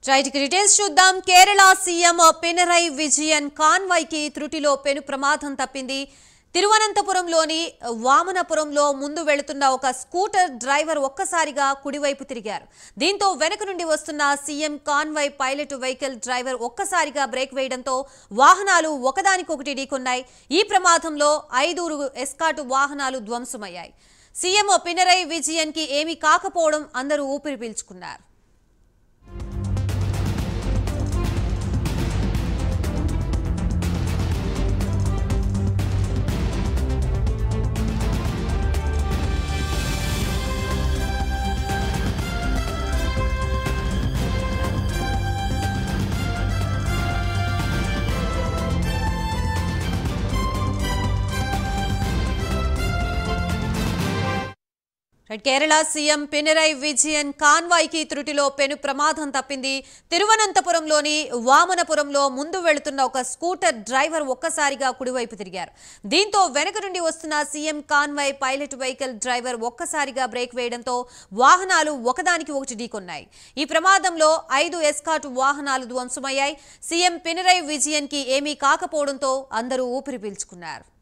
right ఇక details చూద్దాం Kerala CM Pinarayi Vijayan కాన్వాయ్కి త్రుటిలో పెను ప్రమాదం తప్పింది తిరువనంతపురంలోని వామనపురంలో ముందు వెళుతున్న ఒక స్కూటర్ డ్రైవర్ ఒక్కసారిగా కుడివైపు తిరిగారు దీంతో వెనక నుండి వస్తున్న CM convoy pilot vehicle driver ఒక్కసారిగా బ్రేక్ వేయడంతో వాహనాలు ఒకదానికొకటి ఢీకొన్నాయి ఈ ప్రమాదంలో ఐదుగురు ఎస్కాటు వాహనాలు ధ్వంసమయ్యాయి సీఎం పినరై విజయన్ కి ఏమీ కాకపోవడం అందరూ ఊపిరి పీల్చుకున్నారు రైట్ కేరళ సీఎం పినరై విజయన్ కాన్వాయ్కి త్రుటిలో పెను ప్రమాదం తప్పింది తిరువనంతపురంలోని వామనపురంలో ముందు వెళుతున్న ఒక స్కూటర్ డ్రైవర్ ఒక్కసారిగా కుడివైపు తిరిగారు దీంతో వెనక నుండి వస్తున్న CM convoy pilot vehicle driver ఒక్కసారిగా బ్రేక్ వేయడంతో వాహనాలు ఒకదానికి ఒకటి ఢీకొన్నాయి ఈ ప్రమాదంలో ఐదు ఎస్కాట్ వాహనాలు ధ్వంసమయ్యాయి సీఎం పినరై విజయన్ కి ఏమీ కాకపోవడంతో అందరూ ఊపిరి పీల్చుకున్నారు